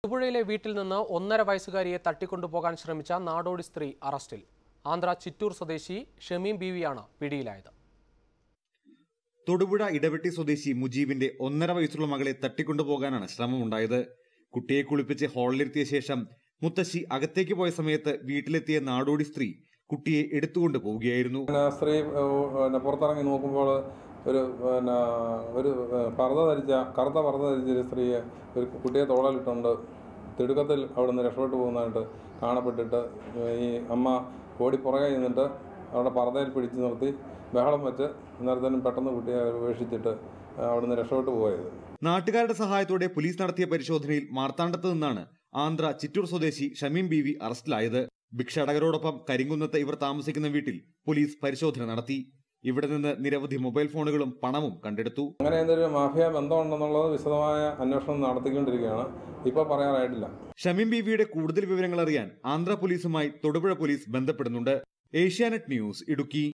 തൊടുപുഴയിലെ വീട്ടിൽ നിന്ന് ഒന്നര വയസ്സുകാരിയെ തട്ടിക്കൊണ്ടുപോകാൻ ശ്രമിച്ച നാടോടി സ്ത്രീ അറസ്റ്റിൽ ആന്ധ്ര ചിറ്റൂർ സ്വദേശി ഷമീം ബീവിയാണ് പിടിയിലായത് തൊടുപുഴ ഇടവെട്ടി സ്വദേശി മുജീബിന്റെ ഒന്നര വയസ്സുള്ള മകളെ തട്ടിക്കൊണ്ടുപോകാനാണ് ശ്രമമുണ്ടായത് കുട്ടിയെ കുളിപ്പിച്ച് ഹാളിലിരുത്തിയ ശേഷം മുത്തശ്ശി അകത്തേക്ക് പോയ സമയത്ത് വീട്ടിലെത്തിയ നാടോടി സ്ത്രീ കുട്ടിയെ എടുത്തുകൊണ്ട് പോവുകയായിരുന്നു പിന്നെ സ്ത്രീ ഏഹ്, പിന്നെ പുറത്തിറങ്ങി നോക്കുമ്പോൾ ഒരു പിന്നെ ഒരു ഏഹ്, പർദ്ദ ധരിച്ച കറുത്ത പർദ്ദ ധരിച്ച ഒരു സ്ത്രീയെ ഒരു കുട്ടിയെ തോളലിട്ടുണ്ട് തിടുക്കത്തിൽ അവിടെ നിന്ന് രക്ഷപ്പെട്ടു പോകുന്നതായിട്ട് കാണപ്പെട്ടിട്ട് ഈ അമ്മ ഓടി പുറകെ നിന്നിട്ട് അവിടെ പർദ്ദയിൽ പിടിച്ചു നിർത്തി ബഹളം വെച്ച് അന്നേരത്തേനും പെട്ടെന്ന് കുട്ടിയെ ഉപേക്ഷിച്ചിട്ട് അവിടുന്ന് രക്ഷപ്പെട്ടു പോയത് നാട്ടുകാരുടെ സഹായത്തോടെ പോലീസ് നടത്തിയ പരിശോധനയിൽ മാർത്താണ്ഡത്ത് നിന്നാണ് ആന്ധ്ര ചിറ്റൂർ സ്വദേശി ഷമീം ബീവി അറസ്റ്റിലായത് ഭിക്ഷാടകരോടൊപ്പം കരിങ്കുന്നത്ത് ഇവർ താമസിക്കുന്ന വീട്ടിൽ പോലീസ് പരിശോധന നടത്തി ഇവിടെ നിന്ന് നിരവധി മൊബൈൽ ഫോണുകളും പണവും കണ്ടെടുത്തു അങ്ങനെ എന്തൊരു മാഫിയ ബന്ധമുണ്ടെന്നുള്ളത് വിശദമായ അന്വേഷണം നടത്തിക്കൊണ്ടിരിക്കുകയാണ് ഇപ്പോൾ പറയാറായിട്ടില്ല ഷമീം ബീവിയുടെ കൂടുതൽ വിവരങ്ങൾ അറിയാൻ ആന്ധ്ര പോലീസുമായി തൊടുപുഴ പോലീസ് ബന്ധപ്പെടുന്നുണ്ട് ഏഷ്യാനെറ്റ് ന്യൂസ് ഇടുക്കി